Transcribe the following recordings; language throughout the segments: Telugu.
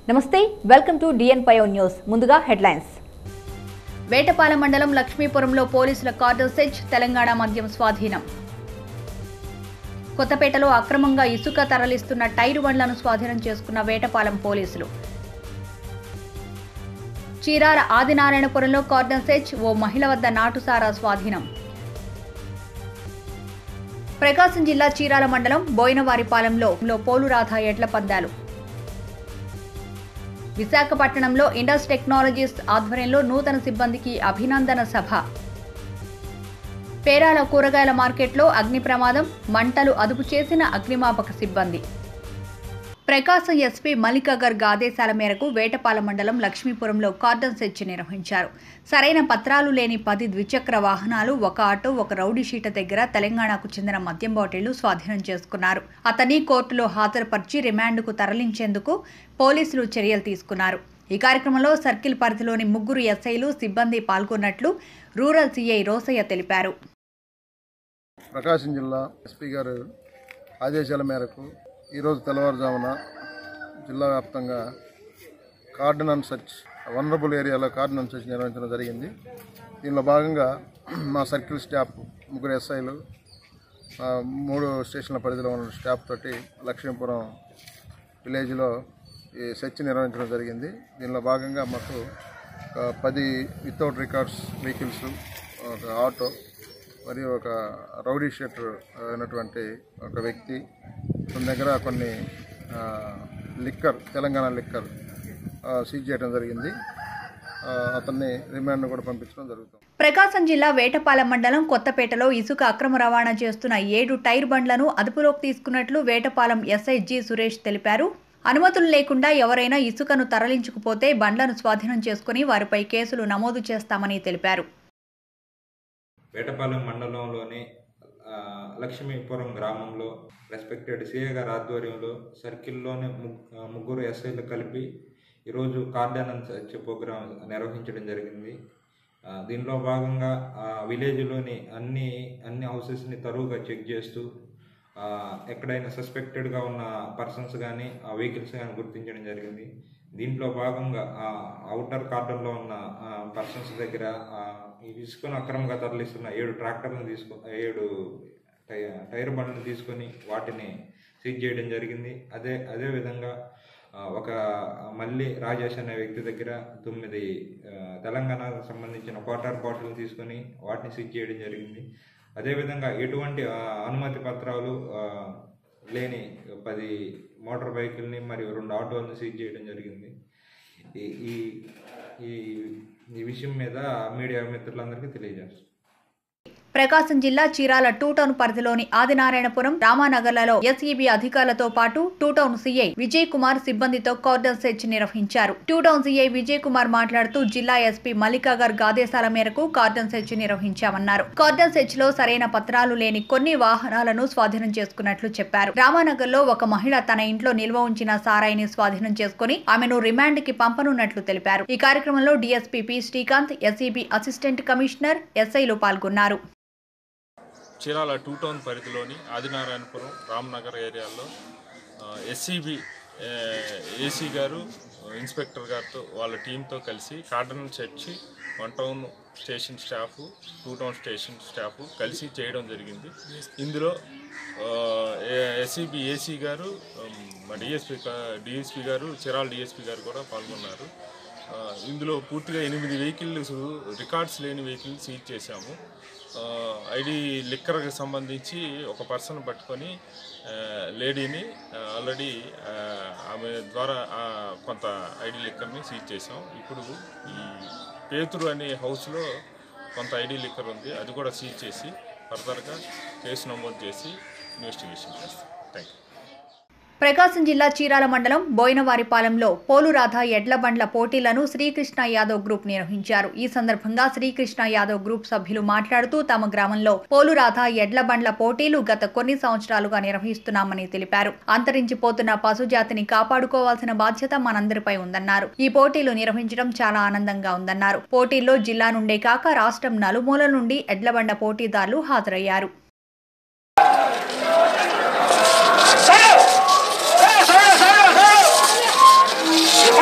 నమస్తే వెల్కమ్ టు డిఎన్ పయో న్యూస్ ముందుగా హెడ్లైన్స్ వేటపాలెం మండలం లక్ష్మీపురంలో పోలీసుల కార్డర్ సెచ్ తెలంగాణ మద్యం స్వాధీనం కొత్తపేటలో అక్రమంగా ఇసుక తరలిస్తున్న టైరు బండ్లను స్వాధీనం చేసుకున్న వేటపాలెం పోలీసులు చీరాల ఆదినారాయణపురంలో కార్డన్ సెచ్ ఓ మహిళ వద్ద నాటుసారా స్వాధీనం ప్రకాశం జిల్లా చీరాల మండలం బోయినవారిపాలెంలో లో పోలురాధ ఎడ్ల పందాలు విశాఖపట్నంలో ఇండస్ టెక్నాలజీస్ ఆధ్వర్యంలో నూతన సిబ్బందికి అభినందన సభ పేరాల కూరగాయల మార్కెట్లో అగ్ని ప్రమాదం మంటలు అదుపు చేసిన అగ్నిమాపక సిబ్బంది ప్రకాశం ఎస్పీ మల్లికా గర్గ్ ఆదేశాల మేరకు వేటపాలెం మండలం లక్ష్మీపురంలో కార్డన్ సెర్చ్ నిర్వహించారు సరైన పత్రాలు లేని పది ద్విచక్ర వాహనాలు ఒక ఆటో ఒక రౌడీ షీట దగ్గర తెలంగాణకు చెందిన మద్యం బాటిళ్లు స్వాధీనం చేసుకున్నారు అతని కోర్టులో హాజరుపరిచి రిమాండ్కు తరలించేందుకు పోలీసులు చర్యలు తీసుకున్నారు ఈ కార్యక్రమంలో సర్కిల్ పరిధిలోని ముగ్గురు ఎస్ఐలు సిబ్బంది పాల్గొన్నట్లు రూరల్ సీఐ రోసయ్య తెలిపారు ప్రకాశం జిల్లా ఎస్పీ గారు ఆదేశాల మేరకు ఈరోజు తెల్లవారుజామున జిల్లా వ్యాప్తంగా కార్డనన్ సర్చ్ వనరబుల్ ఏరియాలో కార్డనన్ సర్చ్ నిర్వహించడం జరిగింది దీనిలో భాగంగా మా సర్కిల్ స్టాఫ్ ముగ్గురు ఎస్ఐలు ఆ, మూడు స్టేషన్ల పరిధిలో ఉన్న స్టాఫ్ తోటి లక్ష్మీపురం విలేజ్లో ఈ సెర్చ్ నిర్వహించడం జరిగింది దీనిలో భాగంగా మాకు ఒక పది వితౌట్ రికార్డ్స్ వెహికల్స్ ఒక ఆటో మరియు ఒక రౌడీ షీటర్ అయినటువంటి ఒక వ్యక్తి తన దగ్గర కొన్ని ఆ, లిక్కర్ తెలంగాణ లిక్కర్ ఆ, సీజ్ చేయడం జరిగింది ఆ, అతన్ని రిమాండ్ కూడా పంపించడం జరుగుతుంది ప్రకాశం జిల్లా వేటపాలెం మండలం కొత్తపేటలో ఇసుక అక్రమ రవాణా చేస్తున్న ఏడు టైర్ బండ్లను అదుపులోకి తీసుకున్నట్లు వేటపాలెం ఎస్ఐ జి సురేష్ తెలిపారు అనుమతులు లేకుండా ఎవరైనా ఇసుకను తరలించుకుపోతే బండ్లను స్వాధీనం చేసుకుని వారిపై కేసులు నమోదు చేస్తామని తెలిపారు వేటపాలెం మండలంలోని ఆ, లక్ష్మీపురం గ్రామంలో రెస్పెక్టెడ్ సిఏ గారి ఆధ్వర్యంలో సర్కిల్లోని ముగ్- ఆ, ముగ్గురు ఎస్ఐలు కలిపి ఈరోజు కార్డనెన్స్ వచ్చే ప్రోగ్రాం నిర్వహించడం జరిగింది ఆ, దీనిలో భాగంగా ఆ విలేజ్లోని అన్ని అన్ని హౌసెస్ని తరువుగా చెక్ చేస్తూ ఆ, ఎక్కడైనా సస్పెక్టెడ్గా ఉన్న పర్సన్స్ కానీ ఆ వెహికల్స్ కానీ గుర్తించడం జరిగింది దీంట్లో భాగంగా ఆ అవుటర్ కార్డన్లో ఉన్న పర్సన్స్ దగ్గర ఆ, ఈ ఇసుకను అక్రమంగా తరలిస్తున్న ఏడు ట్రాక్టర్లను తీసుకు ఏడు టై- టైర్ బండ్లను తీసుకొని వాటిని సీజ్ చేయడం జరిగింది అదే అదే విధంగా ఆ, ఒక మళ్ళీ రాజేష్ అనే వ్యక్తి దగ్గర తొమ్మిది ఆ, తెలంగాణకు సంబంధించిన వాటర్ బాటిల్ తీసుకొని వాటిని సీజ్ చేయడం జరిగింది అదేవిధంగా ఎటువంటి ఆ, అనుమతి పత్రాలు ఆ, లేని పది మోటార్ బైకుల్ని మరియు రెండు ఆటోలను సీజ్ చేయడం జరిగింది ఈ ఈ ఈ ఈ విషయం మీద మీడియా మిత్రులందరికీ తెలియజేస్తాం ప్రకాశం జిల్లా చీరాల టూ టౌన్ పరిధిలోని ఆదినారాయణపురం రామానగర్లలో ఎస్ఈబి అధికారులతో పాటు two town CI Vijay Kumar సిబ్బందితో కార్డన్ సెర్చ్ నిర్వహించారు two town CI Vijay Kumar మాట్లాడుతూ జిల్లా ఎస్పీ మల్లికా గర్గ్ ఆదేశాల మేరకు కార్డన్ సెర్చ్ నిర్వహించామన్నారు కార్డన్ సెర్చ్ లో సరైన పత్రాలు లేని కొన్ని వాహనాలను స్వాధీనం చేసుకున్నట్లు చెప్పారు రామానగర్ లో ఒక మహిళ తన ఇంట్లో నిల్వ ఉంచిన సారాయిని స్వాధీనం చేసుకుని ఆమెను రిమాండ్ కి పంపనున్నట్లు తెలిపారు ఈ కార్యక్రమంలో DSP P Srikanth SEB assistant commissioner ఎస్ఐలు పాల్గొన్నారు చీరాల టూ టౌన్ పరిధిలోని ఆదినారాయణపురం రామ్నగర్ ఏరియాలో ఎస్సీబీ ఏసీ గారు ఇన్స్పెక్టర్ గారితో వాళ్ళ టీంతో కలిసి cordon search one town station staff two town station staff కలిసి చేయడం జరిగింది ఇందులో ఎస్సీబీ ఏసీ గారు ఉమ్, మా డిఎస్పీ డిఎస్పీ గారు చీరాల డిఎస్పీ గారు కూడా పాల్గొన్నారు ఆ, ఇందులో పూర్తిగా ఎనిమిది వెహికల్స్ రికార్డ్స్ లేని వెహికల్ సీజ్ చేశాము ఆ, ఐడి లిక్కర్కి సంబంధించి ఒక పర్సన్ పట్టుకొని ఆ, లేడీని ఆ, ఆల్రెడీ ఆ, ఆమె ద్వారా ఆ, కొంత ఐడి లిక్కర్ని సీజ్ చేసాం ఇప్పుడు ఈ పేతురు అనే హౌస్లో కొంత ఐడి లిక్కర్ ఉంది అది కూడా సీజ్ చేసి ఫర్దర్గా కేసు నమోదు చేసి ఇన్వెస్టిగేషన్ చేస్తాం థ్యాంక్ యూ ప్రకాశం జిల్లా చీరాల మండలం బోయినవారిపాలెంలో పోలురాధ ఎడ్ల బండ్ల పోటీలను శ్రీకృష్ణ యాదవ్ గ్రూప్ నిర్వహించారు ఈ సందర్భంగా శ్రీకృష్ణ యాదవ్ గ్రూప్ సభ్యులు మాట్లాడుతూ తమ గ్రామంలో పోలురాధ ఎడ్ల బండ్ల పోటీలు గత కొన్ని సంవత్సరాలుగా నిర్వహిస్తున్నామని తెలిపారు అంతరించిపోతున్న పశుజాతిని కాపాడుకోవాల్సిన బాధ్యత మనందరిపై ఉందన్నారు ఈ పోటీలు నిర్వహించడం చాలా ఆనందంగా ఉందన్నారు పోటీల్లో జిల్లా నుండే కాక రాష్ట్రం నలుమూల నుండి ఎడ్లబండ పోటీదారులు హాజరయ్యారు Solo! ¡Solo, solo, solo!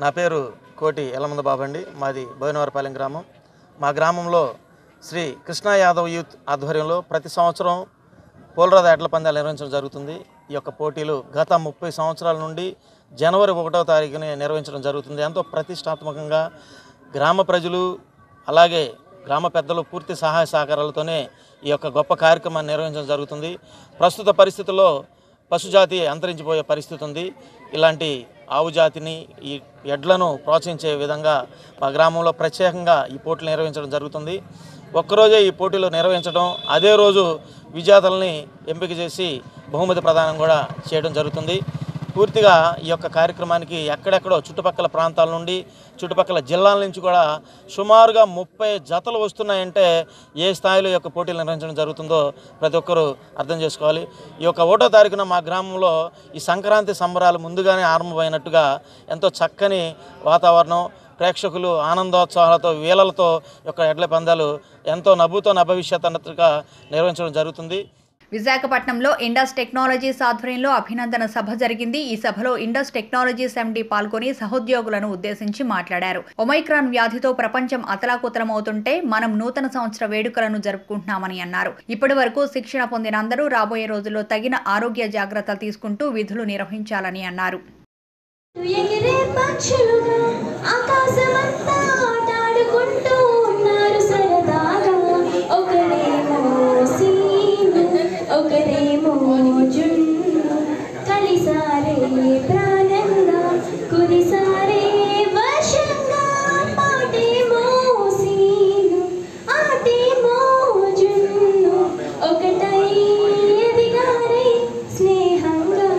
నా పేరు కోటి ఎలమంద బాబు అండి మాది బోయినవరపాలెం గ్రామం మా గ్రామంలో శ్రీ కృష్ణా యాదవ్ యూత్ ఆధ్వర్యంలో ప్రతి సంవత్సరం పోలరాద ఎడ్ల పందాలు నిర్వహించడం జరుగుతుంది ఈ యొక్క పోటీలు గత ముప్పై సంవత్సరాల నుండి జనవరి ఒకటో తారీఖున నిర్వహించడం జరుగుతుంది ఎంతో ప్రతిష్టాత్మకంగా గ్రామ ప్రజలు అలాగే గ్రామ పెద్దలు పూర్తి సహాయ సహకారాలతోనే ఈ యొక్క గొప్ప కార్యక్రమాన్ని నిర్వహించడం జరుగుతుంది ప్రస్తుత పరిస్థితుల్లో పశుజాతి అంతరించిపోయే పరిస్థితి ఉంది ఇలాంటి ఆవు జాతిని ఈ ఎడ్లను ప్రోత్సహించే విధంగా మా గ్రామంలో ప్రత్యేకంగా ఈ పోటీలు నిర్వహించడం జరుగుతుంది ఒక్కరోజే ఈ పోటీలు నిర్వహించడం అదే రోజు విజేతల్ని ఎంపిక చేసి బహుమతి ప్రదానం కూడా చేయడం జరుగుతుంది పూర్తిగా ఈ యొక్క కార్యక్రమానికి ఎక్కడెక్కడో చుట్టుపక్కల ప్రాంతాల నుండి చుట్టుపక్కల జిల్లాల నుంచి కూడా సుమారుగా ముప్పై జతలు వస్తున్నాయంటే ఏ స్థాయిలో ఈ యొక్క పోటీలు నిర్వహించడం జరుగుతుందో ప్రతి ఒక్కరూ అర్థం చేసుకోవాలి ఈ యొక్క ఒకటో తారీఖున మా గ్రామంలో ఈ సంక్రాంతి సంబరాలు ముందుగానే ఆరంభమైనట్టుగా ఎంతో చక్కని వాతావరణం ప్రేక్షకులు ఆనందోత్సాహాలతో వీలలతో ఈ యొక్క ఎడ్ల పందాలు ఎంతో నవ్వుతో నభవిష్యత్ అన్నట్టుగా నిర్వహించడం జరుగుతుంది విశాఖపట్నంలో ఇండస్ టెక్నాలజీస్ ఆధ్వర్యంలో అభినందన సభ జరిగింది ఈ సభలో ఇండస్ టెక్నాలజీస్ ఎండీ పాల్గొని సహోద్యోగులను ఉద్దేశించి మాట్లాడారు ఒమైక్రాన్ వ్యాధితో ప్రపంచం అతలాకుతలమవుతుంటే మనం నూతన సంవత్సర వేడుకలను జరుపుకుంటున్నామని అన్నారు ఇప్పటి వరకు శిక్షణ పొందిన అందరూ రాబోయే రోజుల్లో తగిన ఆరోగ్య జాగ్రత్తలు తీసుకుంటూ విధులు నిర్వహించాలని అన్నారు ఎగిరే పక్షులుగా ఆకాశమంతా ఆటాడుకుంటూ ఉన్నారు సరదాగా ఒకరేమో సీను ఒకరేమో జున్ను కలిసారే ప్రాణంగా కురిసారే వర్షంగా పాటేమో సీను ఆటేమో జున్ను ఒకటై ఎదిగారే స్నేహంగా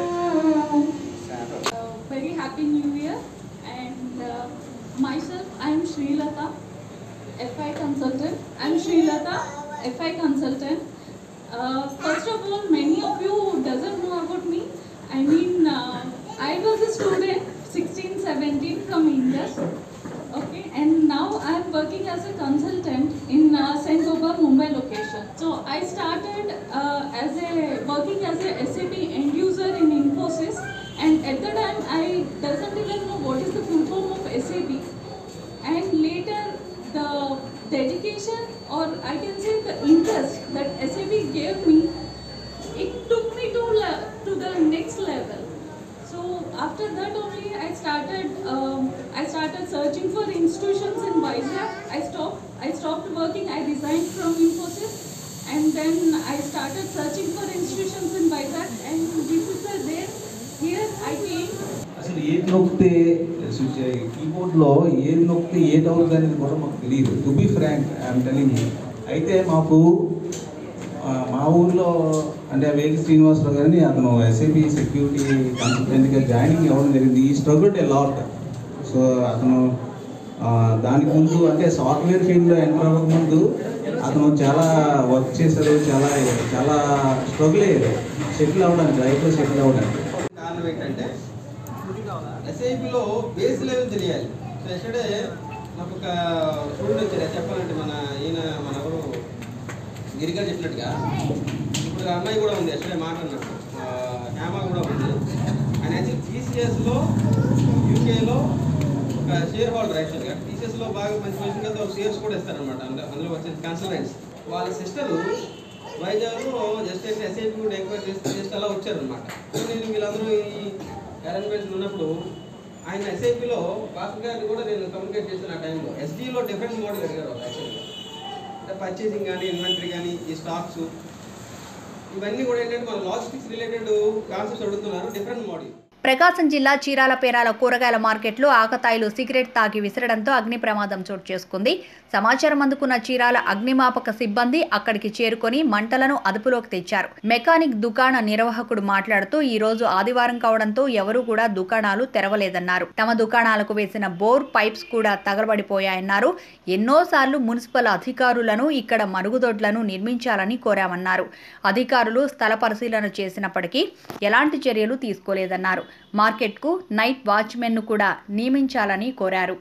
very happy new year and uh, myself i am Sri Lata FI consultant I'm Sri Lata FI consultant uh, first of all many of you doesn't know about me I mean uh, I was a student 16 17 from Indus okay and now I'm working as a consultant in uh, St. Gobar Mumbai location so I started uh, as a working as a SAP end user in Infosys and at the time I doesn't even know what is the full form of SAP and later the dedication or I can say the interest that SAP gave me it took me to le- to the next level so after that only I started um, I started searching for institutions in Vizag I stopped I stopped working I resigned from Infosys and then I started searching for institutions in Vizag and this is the there here I came అసలు ఏది నొక్కితే స్విచ్ కీబోర్డ్లో ఏది నొక్కితే ఏది అవుతుంది అనేది కూడా మాకు తెలియదు to be frank I'm telling అయితే మాకు ఆ, మా ఊర్లో అంటే వేగి శ్రీనివాసరావు గారిని అతను ఎస్ఐబి సెక్యూరిటీ కన్సల్టెంట్గా జాయినింగ్ అవ్వడం జరిగింది ఈ స్ట్రగుల్ ఏ లాట్ సో అతను ఆ, దానికి ముందు అంటే సాఫ్ట్వేర్ ఫీల్డ్లో ఎంటర్ అవ్వక ముందు అతను చాలా వర్క్ చేశారు చాలా చాలా స్ట్రగుల్ అయ్యారు సెటిల్ అవ్వడానికి లైఫ్లో సెటిల్ అవ్వడానికి కారణం ఏంటంటే ఎస్ఐపిలో బేస్ లెవెల్ తెలియాలి సో ఎస్టర్డే నాకు ఒక స్టూడెంట్ వచ్చారు చెప్పాలంటే మన ఈయన మన ఎవరు గిరిగా చెప్పినట్టుగా ఇప్పుడు ఆ అమ్మాయి కూడా ఉంది ఎస్టర్డే మాట్లాడినట్టు హేమ కూడా ఉంది ఆయన యాక్చువల్ టీసీఎస్లో యూకేలో ఒక షేర్ హోల్డర్ యాక్చువల్గా టీసీఎస్లో బాగా మంచి పొజిషన్ కదా షేర్స్ కూడా ఇస్తారనమాట అందులో అందులో వచ్చే కన్సల్టెంట్స్ వాళ్ళ సిస్టరు వైజాగ్లో జస్ట్ అయితే ఎస్ఐపి కూడా ఎంక్వైరీ చేస్తే జస్ట్ అలా వచ్చారనమాట సో నేను వీళ్ళందరూ ఈ అరేంజ్మెంట్స్ ఉన్నప్పుడు ఆయన ఎస్ఐపిలో భాస్కర్ గారిని కూడా నేను కమ్యూనికేట్ చేసిన ఆ టైంలో ఎస్డీలో డిఫరెంట్ మోడల్ అడిగారు వాళ్ళు యాక్చువల్గా అంటే పర్చేసింగ్ కానీ ఇన్వెంటరీ కానీ ఈ స్టాక్స్ ఇవన్నీ కూడా ఏంటంటే మన లాజిస్టిక్స్ రిలేటెడ్ కాన్సెప్ట్స్ అడుగుతున్నారు డిఫరెంట్ మోడల్ ప్రకాశం జిల్లా చీరాల పేరాల కూరగాయల మార్కెట్లో ఆకతాయిలు సిగరెట్ తాగి విసరడంతో అగ్ని ప్రమాదం చోటు చేసుకుంది సమాచారం అందుకున్న చీరాల అగ్నిమాపక సిబ్బంది అక్కడికి చేరుకొని మంటలను అదుపులోకి తెచ్చారు మెకానిక్ దుకాణ నిర్వాహకుడు మాట్లాడుతూ ఈ రోజు ఆదివారం కావడంతో ఎవరూ కూడా దుకాణాలు తెరవలేదన్నారు తమ దుకాణాలకు వేసిన బోర్ పైప్స్ కూడా తగలబడిపోయాయన్నారు ఎన్నోసార్లు మున్సిపల్ అధికారులను ఇక్కడ మరుగుదొడ్లను నిర్మించాలని కోరామన్నారు అధికారులు స్థల పరిశీలన చేసినప్పటికీ ఎలాంటి చర్యలు తీసుకోలేదన్నారు మార్కెట్కు నైట్ వాచ్మెన్ను కూడా నియమించాలని కోరారు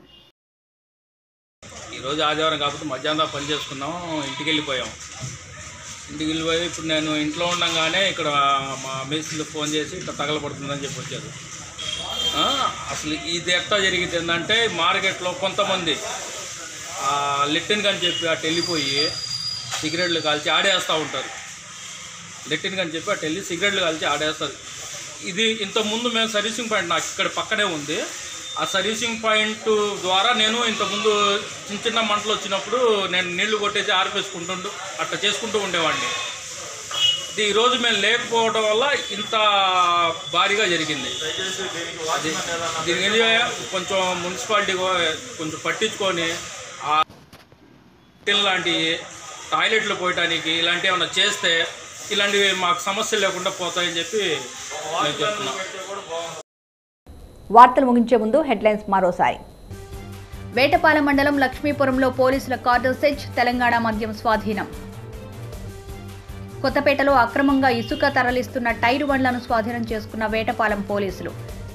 ఈరోజు ఆదివారం కాబట్టి మధ్యాహ్నం పని చేసుకున్నాం ఇంటికి వెళ్ళిపోయాం ఇంటికి వెళ్ళిపోయి ఇప్పుడు నేను ఇంట్లో ఉండగానే ఇక్కడ మా మేస్త్రికి ఫోన్ చేసి ఇట్లా తగలబడుతుందని చెప్పి వచ్చారు ఆ, అసలు ఇది ఎట్లా జరిగింది ఏంటంటే మార్కెట్లో కొంతమంది ఆ, లిట్టిన్ అని చెప్పి అటు వెళ్ళిపోయి సిగరెట్లు కాల్చి ఆడేస్తూ ఉంటారు లిట్టిన్ అని చెప్పి అటు వెళ్ళి సిగరెట్లు కాల్చి ఆడేస్తారు ఇది ఇంత ముందు మేము సర్వీసింగ్ పాయింట్ నాకు ఇక్కడ పక్కనే ఉంది ఆ సర్వీసింగ్ పాయింట్ ద్వారా నేను ఇంతకుముందు చిన్న చిన్న మంటలు వచ్చినప్పుడు నేను నీళ్లు కొట్టేసి ఆరిపేసుకుంటుంటూ అట్లా చేసుకుంటూ ఉండేవాడిని ఇది ఈరోజు మేము లేకపోవడం వల్ల ఇంత భారీగా జరిగింది అది- దీని మీద కొంచెం మున్సిపాలిటీ కో- కొంచెం పట్టించుకొని ఆ లాంటి టాయిలెట్లు పోయటానికి ఇలాంటివి ఏమైనా చేస్తే ఇలాంటివి మాకు సమస్యలు లేకుండా పోతాయని చెప్పి నేను చెప్తున్నాను వార్తలు ముగించే ముందు హెడ్లైన్స్ మరోసారి వేటపాలెం మండలం లక్ష్మీపురంలో పోలీసుల కార్డర్ సెచ్ తెలంగాణ మద్యం స్వాధీనం కొత్తపేటలో అక్రమంగా ఇసుక తరలిస్తున్న టైరు బండ్లను స్వాధీనం చేసుకున్న వేటపాలెం పోలీసులు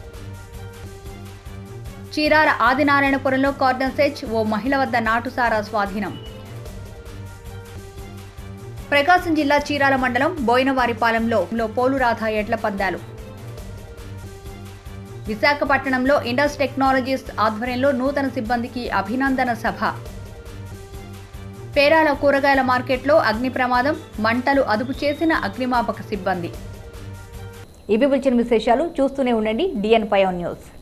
చీరాల ఆదినారాయణపురంలో కార్డన్ సెచ్ ఓ మహిళ వద్ద నాటుసారా స్వాధీనం ప్రకాశం జిల్లా చీరాల మండలం బోయినవారిపాలెంలో లో పోలురాధ ఎడ్ల పందాలు విశాఖపట్నంలో ఇండస్ టెక్నాలజీస్ ఆధ్వర్యంలో నూతన సిబ్బందికి అభినందన సభ పేరాల కూరగాయల మార్కెట్లో అగ్ని ప్రమాదం మంటలు అదుపు చేసిన అగ్నిమాపక సిబ్బంది ఇవి వచ్చిన విశేషాలు చూస్తూనే ఉండండి డిఎన్ పై న్యూస్